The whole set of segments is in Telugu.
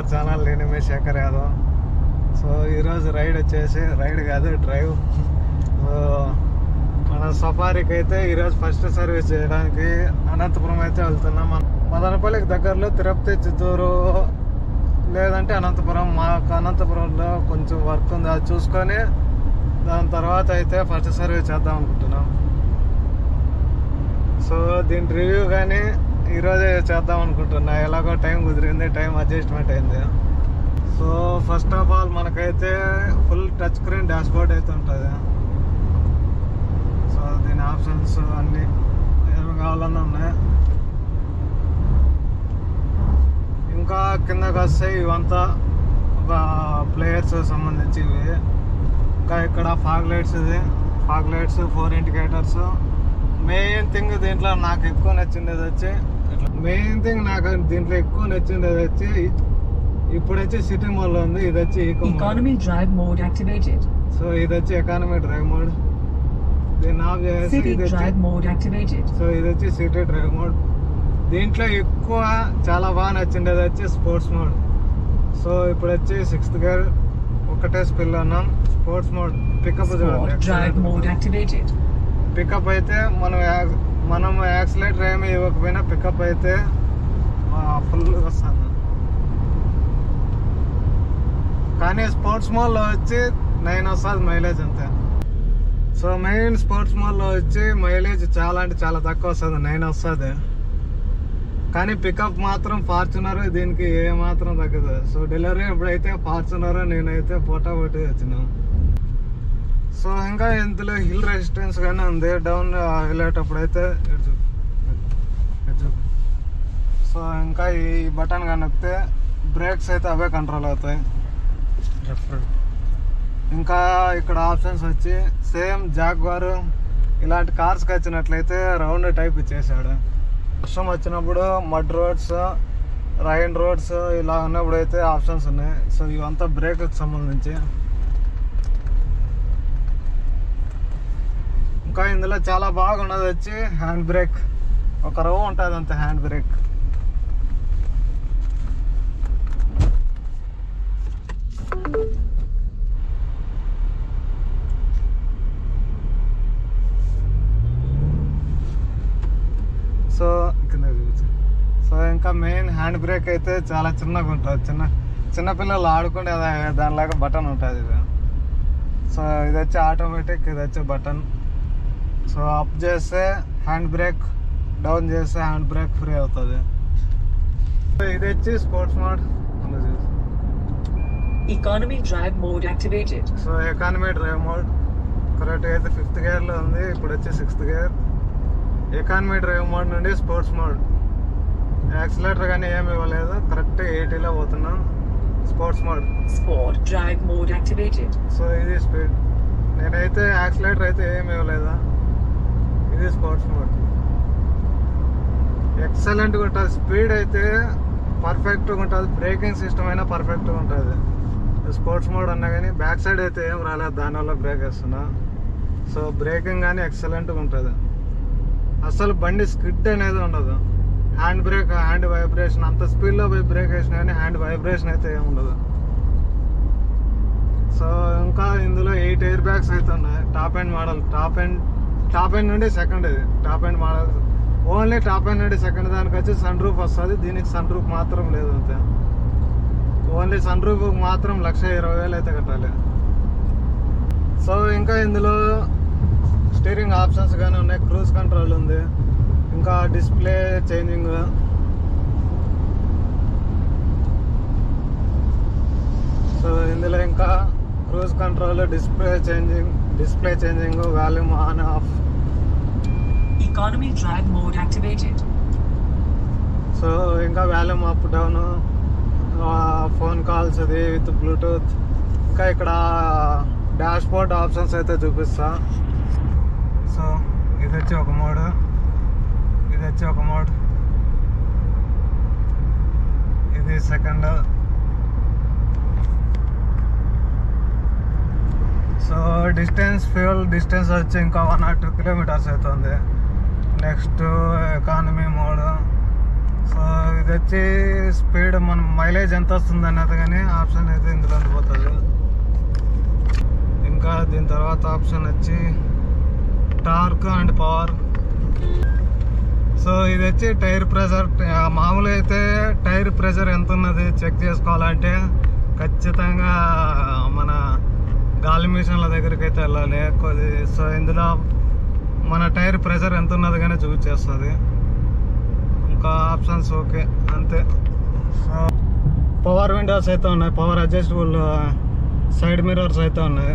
ఛానల్ నేను మీ శేఖర్ యాదవ్ సో ఈరోజు రైడ్ వచ్చేసి రైడ్ కాదు డ్రైవ్ సో మన సఫారీకి అయితే ఈరోజు ఫస్ట్ సర్వీస్ చేయడానికి అనంతపురం అయితే వెళ్తున్నాం మన మదనపల్లికి దగ్గరలో తిరుపతి చిత్తూరు లేదంటే అనంతపురం మాకు అనంతపురంలో కొంచెం వర్క్ ఉంది అది చూసుకొని దాని తర్వాత అయితే ఫస్ట్ సర్వీస్ చేద్దాం అనుకుంటున్నాం సో దీని రివ్యూ కానీ ఈరోజే చేద్దాం అనుకుంటున్నా ఎలాగో టైం కుదిరింది టైం అడ్జస్ట్మెంట్ అయింది సో ఫస్ట్ ఆఫ్ ఆల్ మనకైతే full touch screen dashboard అయితే ఉంటుంది సో దీని ఆప్షన్స్ అన్నీ ఏమి కావాలన్నా ఉన్నాయి ఇంకా కిందకి వస్తే ఇవంతా ఒక ప్లేయర్స్ సంబంధించి ఇవి ఇంకా ఇక్కడ ఫాగ్ లైట్స్ ఇది fog lights four indicators main thing దీంట్లో నాకు ఎక్కువ నచ్చిండేది వచ్చి మెయిన్ థింగ్ నాకు దీంట్లో ఎక్కువ నచ్చిండేది వచ్చి ఇప్పుడు వచ్చి సిటీ మోడ్ లో ఉంది ఇది వచ్చి eco Economy drive mode activated. So ఇది వచ్చి ఎకానమీ డ్రైవ్ మోడ్ దీన్ని ఆఫ్ చేసి City ఇది వచ్చి drive mode activated. సో ఇది వచ్చి సిటీ డ్రైవ్ మోడ్ దీంట్లో ఎక్కువ చాలా బాగా నచ్చిండేది వచ్చి స్పోర్ట్స్ మోడ్ సో ఇప్పుడు వచ్చి సిక్స్త్ గేర్ ఒకటే స్పిల్ ఉన్నాం sports mode pickup Sport drive mode activated. Pickup అయితే మనం యా- మనం యాక్సిలేటర్ ఏమి ఇవ్వకపోయినా పికప్ అయితే ఫుల్ వస్తుంది కానీ స్పోర్ట్స్ మాల్లో వచ్చి నైన్ వస్తుంది మైలేజ్ అంతే సో మెయిన్ స్పోర్ట్స్ మాల్లో వచ్చి మైలేజ్ చాలా అంటే చాలా తక్కువ వస్తుంది నైన్ వస్తుంది కానీ పికప్ మాత్రం ఫార్చునర్ దీనికి ఏ మాత్రం తగ్గదు సో డెలివరీ ఎప్పుడైతే ఫార్చునర్ నేనైతే ఫోటో కొట్టి వచ్చినాను సో ఇంకా ఇందులో హిల్ రెసిస్టెన్స్ గానే ఉంది డౌన్ వెళ్ళేటప్పుడు అయితే ఇటు చూపు. ఇటు చూపు. సో ఇంకా ఈ బటన్ కానీ నొక్కితే బ్రేక్స్ అయితే అవే కంట్రోల్ అవుతాయి ఇంకా ఇక్కడ ఆప్షన్స్ వచ్చి సేమ్ జాగ్వార్ ఇలాంటి కార్స్కి వచ్చినట్లయితే రౌండ్ టైప్ ఇచ్చేసాడు వర్షం వచ్చినప్పుడు మడ్ రోడ్స్ రైన్ రోడ్స్ ఇలా ఉన్నప్పుడు అయితే ఆప్షన్స్ ఉన్నాయి సో ఇవంతా బ్రేక్కి సంబంధించి ఇంకా ఇందులో చాలా బాగున్నది వచ్చి హ్యాండ్ బ్రేక్ ఒక రో ఉంటుంది అంతే హ్యాండ్ బ్రేక్ సో కింద చూపించు సో ఇంకా మెయిన్ హ్యాండ్ బ్రేక్ అయితే చాలా చిన్నగా ఉంటుంది చిన్న చిన్న పిల్లలు ఆడుకునే దా- దానిలాగా బటన్ ఉంటుంది ఇది సో ఇది వచ్చి ఆటోమేటిక్ ఇది వచ్చి బటన్ సో అప్ చేస్తే హ్యాండ్ బ్రేక్ డౌన్ చేస్తే హ్యాండ్ బ్రేక్ ఫ్రీ అవుతుంది సో ఇది వచ్చి sports mode Economy drive mode activated. So economy drive mode correct అయితే ఫిఫ్త్ గేర్లో ఉంది ఇప్పుడు వచ్చి sixth gear economy drive mode నుండి స్పోర్ట్స్ మోడ్ యాక్సిలేటర్ కానీ ఏమి ఇవ్వలేదు కరెక్ట్ ఎయిటీలో పోతున్నాం sports mode Sport drive mode activated. So ఇది స్పీడ్ నేనైతే యాక్సిలేటర్ అయితే ఏమి ఇవ్వలేదా ఇది స్పోర్ట్స్ మోడ్ ఎక్సలెంట్గా ఉంటుంది స్పీడ్ అయితే పర్ఫెక్ట్గా ఉంటుంది బ్రేకింగ్ సిస్టమ్ అయినా పర్ఫెక్ట్గా ఉంటుంది స్పోర్ట్స్ మోడ్ అన్నా కానీ బ్యాక్ సైడ్ అయితే ఏం రాలేదు దానివల్ల బ్రేక్ వేస్తున్నా సో బ్రేకింగ్ కానీ ఎక్సలెంట్గా ఉంటుంది అసలు బండి స్కిడ్ అనేది ఉండదు హ్యాండ్ బ్రేక్ హ్యాండ్ వైబ్రేషన్ అంత స్పీడ్లో పోయి బ్రేక్ వేసినా కానీ హ్యాండ్ వైబ్రేషన్ అయితే ఏమి ఉండదు సో ఇంకా ఇందులో ఎయిట్ ఎయిర్ బ్యాగ్స్ అయితే ఉన్నాయి top end model top end top end నుండి సెకండ్ ఇది top end model only top end నుండి సెకండ్ దానికి వచ్చి సన్ రూఫ్ వస్తుంది దీనికి సన్ రూఫ్ మాత్రం లేదు అంతే ఓన్లీ సన్ రూఫ్ మాత్రం లక్ష ఇరవై వేలు అయితే కట్టాలి సో ఇంకా ఇందులో స్టీరింగ్ ఆప్షన్స్ కానీ ఉన్నాయి క్రూజ్ కంట్రోల్ ఉంది ఇంకా డిస్ప్లే చేంజింగ్ సో ఇందులో ఇంకా cruise control display changing display changing volume on off Economy drive mode activated. So ఇంకా volume up down phone calls ఇది విత్ బ్లూటూత్ ఇంకా ఇక్కడ డాష్ బోర్డ్ ఆప్షన్స్ అయితే చూపిస్తా సో ఇది వచ్చి ఒక మోడ్ ఇది వచ్చి ఒక మోడ్ ఇది second so distance fuel distance వచ్చి ఇంకా వన్ ఆర్ టూ కిలోమీటర్స్ అవుతుంది నెక్స్ట్ ఎకానమీ మోడ్ సో ఇది వచ్చి స్పీడ్ మనం మైలేజ్ ఎంత వస్తుంది అన్నది కానీ ఆప్షన్ అయితే ఇందులో ఉండిపోతుంది ఇంకా దీని తర్వాత ఆప్షన్ వచ్చి టార్క్ అండ్ పవర్ సో ఇది వచ్చి టైర్ ప్రెషర్ మామూలుగా అయితే టైర్ ప్రెషర్ ఎంత ఉన్నది చెక్ చేసుకోవాలంటే ఖచ్చితంగా మన గాలి మిషన్ల దగ్గరికి అయితే వెళ్ళాలి కొద్ది సో ఇందులో మన టైర్ ప్రెషర్ ఎంత ఉన్నది కానీ చూపించేస్తుంది ఇంకా ఆప్షన్స్ ఓకే అంతే సో పవర్ విండోస్ అయితే ఉన్నాయి పవర్ అడ్జస్టబుల్ సైడ్ మిర్రర్స్ అయితే ఉన్నాయి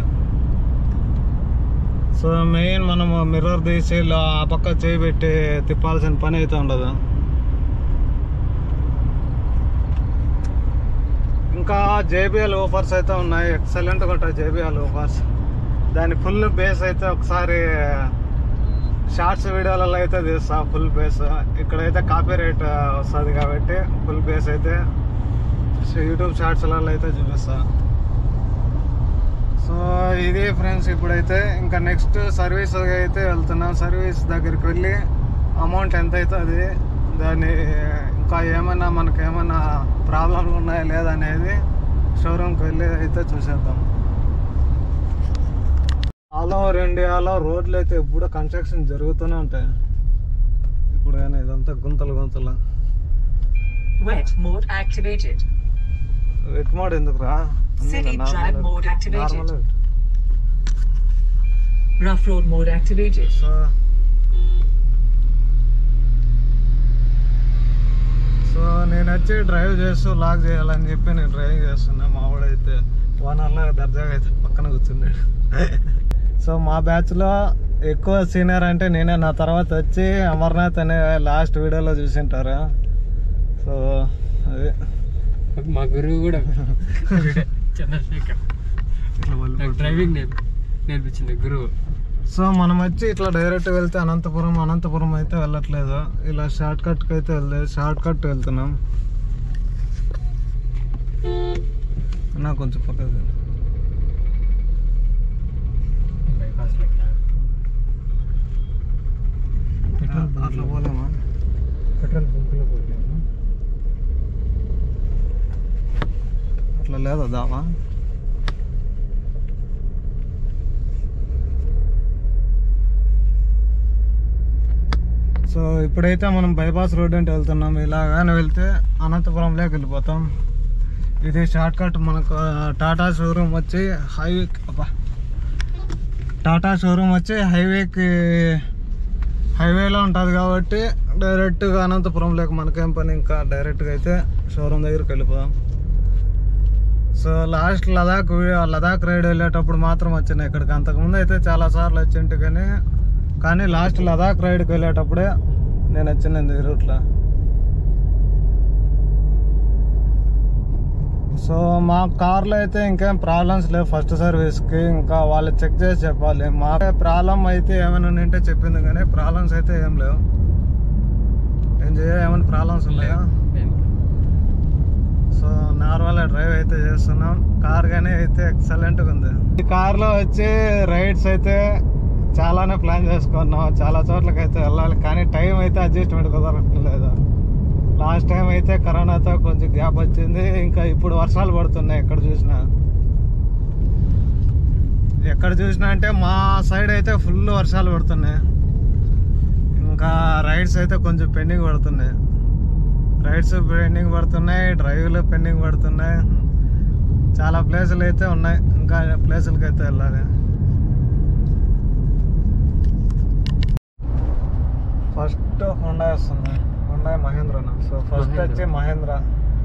సో మెయిన్ మనం మిర్రర్ తీసి ఇలా ఆ పక్క చేయి పెట్టి తిప్పాల్సిన పని అయితే ఉండదు ఇంకా జేబిఎల్ ఓఫర్స్ అయితే ఉన్నాయి ఎక్సలెంట్గా ఉంటాయి జేబిఎల్ ఓఫర్స్ దాని ఫుల్ బేస్ అయితే ఒకసారి షార్ట్స్ వీడియోలలో అయితే తీస్తా ఫుల్ బేస్ ఇక్కడైతే కాపీ రేట్ వస్తుంది కాబట్టి ఫుల్ బేస్ అయితే యూట్యూబ్ షార్ట్స్లలో అయితే చూపిస్తా సో ఇది ఫ్రెండ్స్ ఇప్పుడైతే ఇంకా నెక్స్ట్ సర్వీస్ అయితే వెళ్తున్నాం సర్వీస్ దగ్గరికి వెళ్ళి అమౌంట్ ఎంత అవుతుంది దాన్ని ఇంకా ఏమైనా మనకి ఏమైనా ప్రాబ్లంలు ఉన్నాయా లేదా అనేది షోరూమ్కి వెళ్ళి అయితే చూసేద్దాం ఆల్ ఓవర్ ఇండియాలో రోడ్లు అయితే ఎప్పుడు కన్స్ట్రక్షన్ జరుగుతూనే ఉంటాయి ఇప్పుడు కానీ ఇదంతా గుంతలు గుంతలు Wet mode activated. Wet mode ఎందుకురా City drive mode activated. Normal Rough road mode activated. So so నేను వచ్చి డ్రైవ్ చేస్తూ లాక్ చేయాలని చెప్పి నేను డ్రైవింగ్ చేస్తున్నా మా వాడైతే వన్ అవర్లో దర్జాగా అయితే పక్కన కూర్చున్నాడు సో మా బ్యాచ్లో ఎక్కువ సీనియర్ అంటే నేనే నా తర్వాత వచ్చి అమర్నాథ్ అనే లాస్ట్ వీడియోలో చూసింటారు సో అదే మా గురువు కూడా చంద్రశేఖర్ నాకు డ్రైవింగ్ నేర్పి నేర్పించింది గురువు సో మనం వచ్చి ఇట్లా డైరెక్ట్ వెళ్తే అనంతపురం అనంతపురం అయితే వెళ్ళట్లేదు ఇలా షార్ట్ కట్కి అయితే వెళ్ళలేదు షార్ట్ కట్ వెళ్తున్నాం అన్నా కొంచెం పక్కది బైపాస్ అట్లా పోలేమా పెట్రోల్ బంకులో పోయాను అట్లా లేదా దావా సో ఇప్పుడైతే మనం బైపాస్ రోడ్ అంటే వెళ్తున్నాం ఇలాగానే వెళ్తే అనంతపురంలోకి వెళ్ళిపోతాం ఇది షార్ట్ కట్ మనకు ఆ, టాటా షోరూమ్ వచ్చి హైవే అబ్బా టాటా షోరూమ్ వచ్చి హైవేకి హైవేలో ఉంటుంది కాబట్టి డైరెక్ట్గా అనంతపురంలోకి మనకేం పని ఇంకా డైరెక్ట్గా అయితే షోరూమ్ దగ్గరికి వెళ్ళిపోదాం సో లాస్ట్ లదాఖ్ వీ- లదాఖ్ రైడ్ వెళ్ళేటప్పుడు మాత్రం వచ్చినాయి ఇక్కడికి అంతకుముందు అయితే చాలా సార్లు వచ్చింటి కానీ కానీ లాస్ట్ లదాఖ్ రైడ్కి వెళ్ళేటప్పుడే నేను వచ్చింది ఈ రూట్లో సో మా కార్లో అయితే ఇంకేం ప్రాబ్లమ్స్ లేవు ఫస్ట్ సర్వీస్కి ఇంకా వాళ్ళు చెక్ చేసి చెప్పాలి మా ప్రాబ్లం అయితే ఏమైనా ఉంటే చెప్పింది కానీ ప్రాబ్లమ్స్ అయితే ఏం లేవు ఏం చేయ ఏమైనా ప్రాబ్లమ్స్ ఉన్నాయా సో నార్మల్ డ్రైవ్ అయితే చేస్తున్నాం కార్ గానీ అయితే ఎక్సలెంట్ ఉంది ఈ కార్ లో వచ్చి రైడ్స్ అయితే చాలానే ప్లాన్ చేసుకున్నాం చాలా చోట్లకి అయితే వెళ్ళాలి కానీ టైం అయితే అడ్జస్ట్మెంట్ కుదరట్లేదు లాస్ట్ టైం అయితే కరోనాతో కొంచెం గ్యాప్ వచ్చింది ఇంకా ఇప్పుడు వర్షాలు పడుతున్నాయి ఎక్కడ చూసినా ఎక్కడ చూసినా అంటే మా సైడ్ అయితే ఫుల్ వర్షాలు పడుతున్నాయి ఇంకా రైడ్స్ అయితే కొంచెం పెండింగ్ పడుతున్నాయి రైడ్స్ పెండింగ్ పడుతున్నాయి డ్రైవ్లు పెండింగ్ పడుతున్నాయి చాలా ప్లేసులు అయితే ఉన్నాయి ఇంకా ప్లేసులకి అయితే వెళ్ళాలి ఫస్ట్ హుండా వస్తుంది హుండా మహేంద్ర సో ఫస్ట్ మహేంద్ర. వచ్చి Mahindra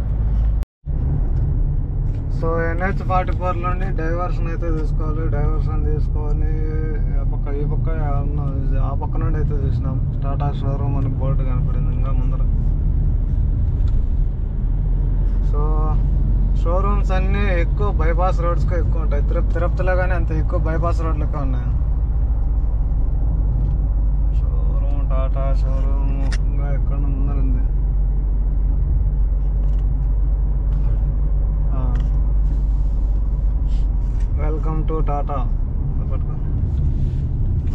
so NH forty four నుండి డైవర్షన్ అయితే తీసుకోవాలి డైవర్షన్ తీసుకొని ఆ పక్క ఈ పక్క ఉన్న- ఆ పక్క నుండి అయితే చూసినాం టాటా షోరూమ్ అని బోర్డు కనపడింది ఇంకా ముందర సో షోరూమ్స్ అన్నీ ఎక్కువ బైపాస్ రోడ్స్కి ఎక్కువ ఉంటాయి తిరుపతి తిరుపతిలో కానీ అంత ఎక్కువ బైపాస్ రోడ్లకే ఉన్నాయి షోరూమ్ టాటా షోరూమ్ ఇంకా ఎక్కడ ముందర ఉంది welcome to Tata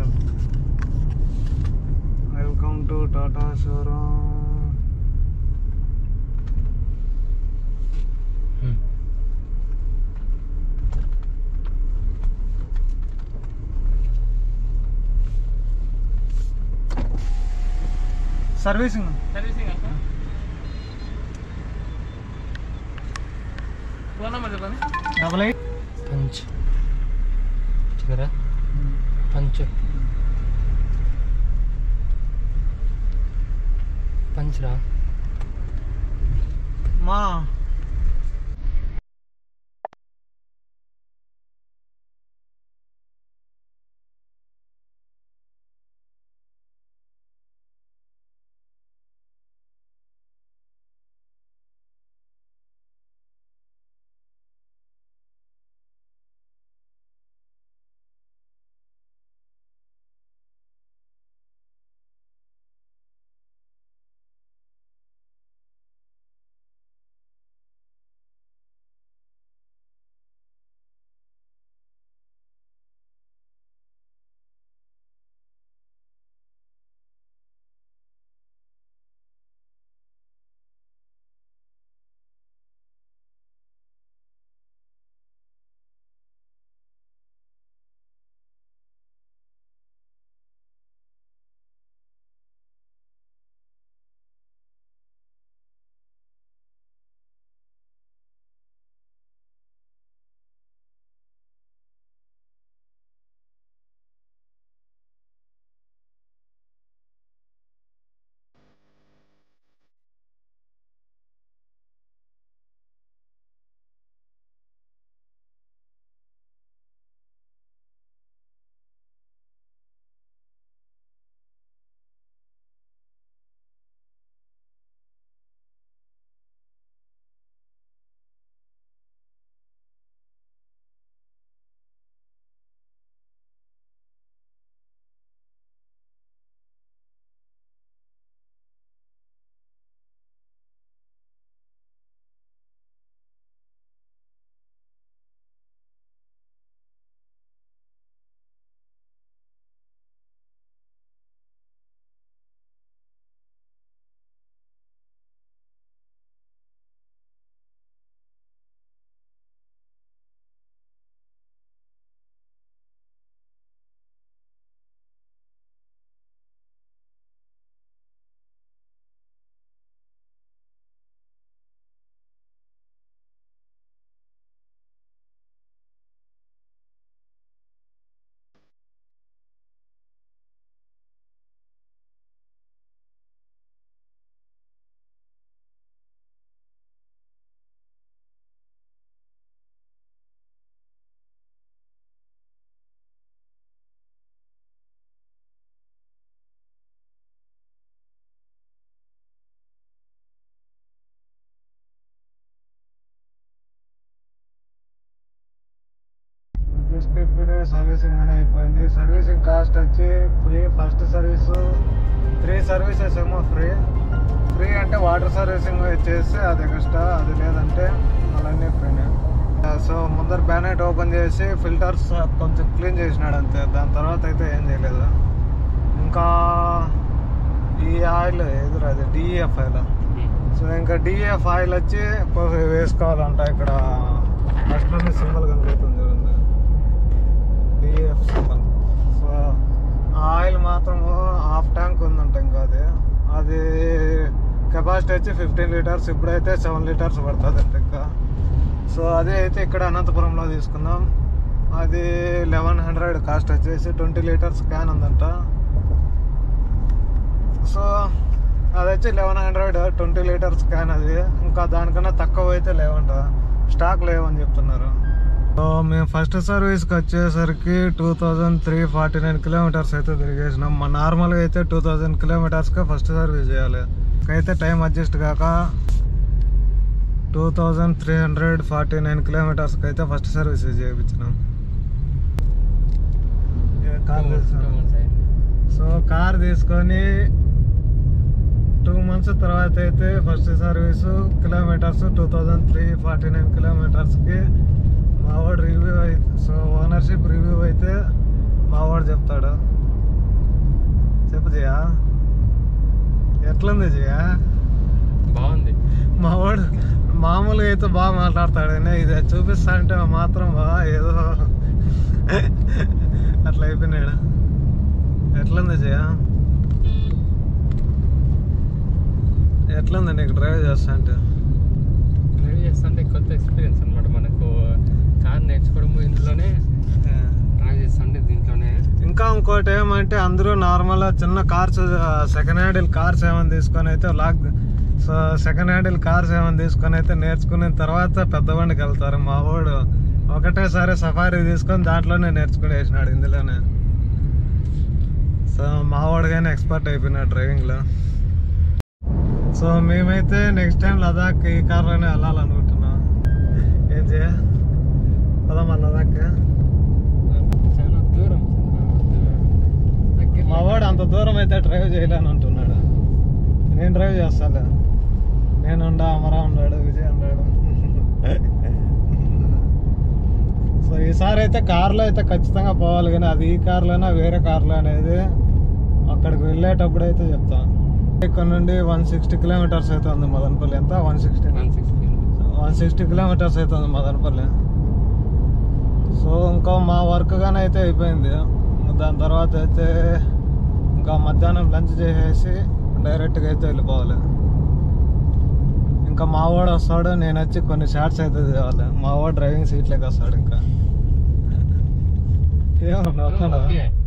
welcome to Tata showroom servicing servicing అంతా ఫోన్ నెంబర్ చెప్పండి డబల్ ఎయిట్ పంచ్ చూడరా పంచ్ పంచ్ రా మా జస్ట్ ఇప్పుడే సర్వీసింగ్ అని అయిపోయింది సర్వీసింగ్ కాస్ట్ వచ్చి free first service three services ఏమో ఫ్రీ ఫ్రీ అంటే వాటర్ సర్వీసింగ్ చేస్తే అది ఎక్స్ట్రా అది లేదంటే మళ్ళీ ఫ్రీనే సో ముందర బ్యానెట్ ఓపెన్ చేసి ఫిల్టర్స్ కొంచెం క్లీన్ చేసినాడు అంతే దాని తర్వాత అయితే ఏం చేయలేదు ఇంకా ఈ ఆయిల్ ఎదురు అది డిఎఫ్ ఆయిల్ సో ఇంకా డిఎఫ్ ఆయిల్ వచ్చి పో- వేసుకోవాలంట ఇక్కడ ఫస్ట్ నుండి సింబల్ కనబడుతుంది చూడండి డిఎఫ్ సింబల్ సో ఆ ఆయిల్ మాత్రం హాఫ్ ట్యాంక్ ఉందంట ఇంకా అది అది కెపాసిటీ వచ్చి ఫిఫ్టీన్ లీటర్స్ ఇప్పుడైతే సెవెన్ లీటర్స్ పడుతుంది అంట ఇంకా సో అదే అయితే ఇక్కడ అనంతపురంలో తీసుకుందాం అది లెవెన్ హండ్రెడ్ కాస్ట్ వచ్చేసి ట్వంటీ లీటర్స్ క్యాన్ ఉందంట సో అది వచ్చి eleven hundred twenty litres can అది ఇంకా దానికన్నా తక్కువ అయితే లేవంట స్టాక్ లేవని చెప్తున్నారు సో మేము ఫస్ట్ సర్వీస్కి వచ్చేసరికి two thousand three forty nine kilometres అయితే తిరిగేసినాం మా నార్మల్గా అయితే టూ థౌజండ్ కిలోమీటర్స్కే ఫస్ట్ సర్వీస్ చేయాలి అయితే టైం అడ్జస్ట్ కాక two thousand three hundred forty nine కిలోమీటర్స్కి అయితే ఫస్ట్ సర్వీస్ చేయించినాం కార్ సో కార్ తీసుకొని టూ మంత్స్ తర్వాత అయితే first service kilometres two thousand three forty nine కిలోమీటర్స్కి మా వాడు రివ్యూ అయితే సో ఓనర్షిప్ రివ్యూ అయితే మా వాడు చెప్తాడు చెప్పు జయా ఎట్లుంది జయా బాగుంది మా వాడు మామూలుగా అయితే బాగా మాట్లాడతాడు కానీ ఇది చూపిస్తా అంటే మాత్రం బా ఏదో అట్లా అయిపోయినాడు ఎట్లుంది జయ ఎట్లుంది నీకు డ్రైవ్ చేస్తా అంటే డ్రైవ్ చేస్తుంటే కొత్త ఎక్స్పీరియన్స్ అనమాట మనకు కార్ నేర్చుకోవడం ఇందులోనే డ్రైవ్ చేస్తుంటే దీంట్లోనే ఇంకా ఇంకోటి ఏమంటే అందరూ నార్మల్ చిన్న కార్స్ సెకండ్ హ్యాండిల్ కార్స్ ఏమైనా తీసుకొని అయితే lock so second handle cars ఏమైనా తీసుకొని అయితే నేర్చుకున్న తర్వాత పెద్ద బండికి వెళ్తారు మా వాడు ఒకటేసారి సఫారీ తీసుకొని దాంట్లోనే నేర్చుకుని వేసినాడు ఇందులోనే సో మా వాడు కానీ ఎక్స్పర్ట్ అయిపోయినాడు డ్రైవింగ్లో సో మేమైతే నెక్స్ట్ టైం లదాఖ్ ఈ కార్లోనే వెళ్ళాలనుకుంటున్నాం ఏం చేయ పదమ్మా లదాఖ్ చాలా దూరం దగ్గర మా వాడు అంత దూరం అయితే డ్రైవ్ చేయలేని అంటున్నాడు నేను డ్రైవ్ చేస్తాలే నేను ఉండా అమరా ఉన్నాడు విజయ్ ఉన్నాడు సో ఈసారి అయితే కార్లో అయితే ఖచ్చితంగా పోవాలి కానీ అది ఈ కార్లోనా వేరే కార్లో అనేది అక్కడికి వెళ్ళేటప్పుడు అయితే చెప్తాం ఇక్కడ నుండి వన్ సిక్స్టీ కిలోమీటర్స్ అయితే ఉంది మదనపల్లి ఎంత one sixty one sixty one sixty kilometres అవుతుంది మదనపల్లి సో ఇంకా మా వర్క్ కానీ అయితే అయిపోయింది దాని తర్వాత అయితే ఇంకా మధ్యాహ్నం లంచ్ చేసేసి డైరెక్ట్గా అయితే వెళ్ళిపోవాలి ఇంకా మా వాడు వస్తాడు నేను వచ్చి కొన్ని షార్ట్స్ అయితే తేవాలి మా వాడు డ్రైవింగ్ సీట్లోకి వస్తాడు ఇంకా ఏమన్నా వస్తాడా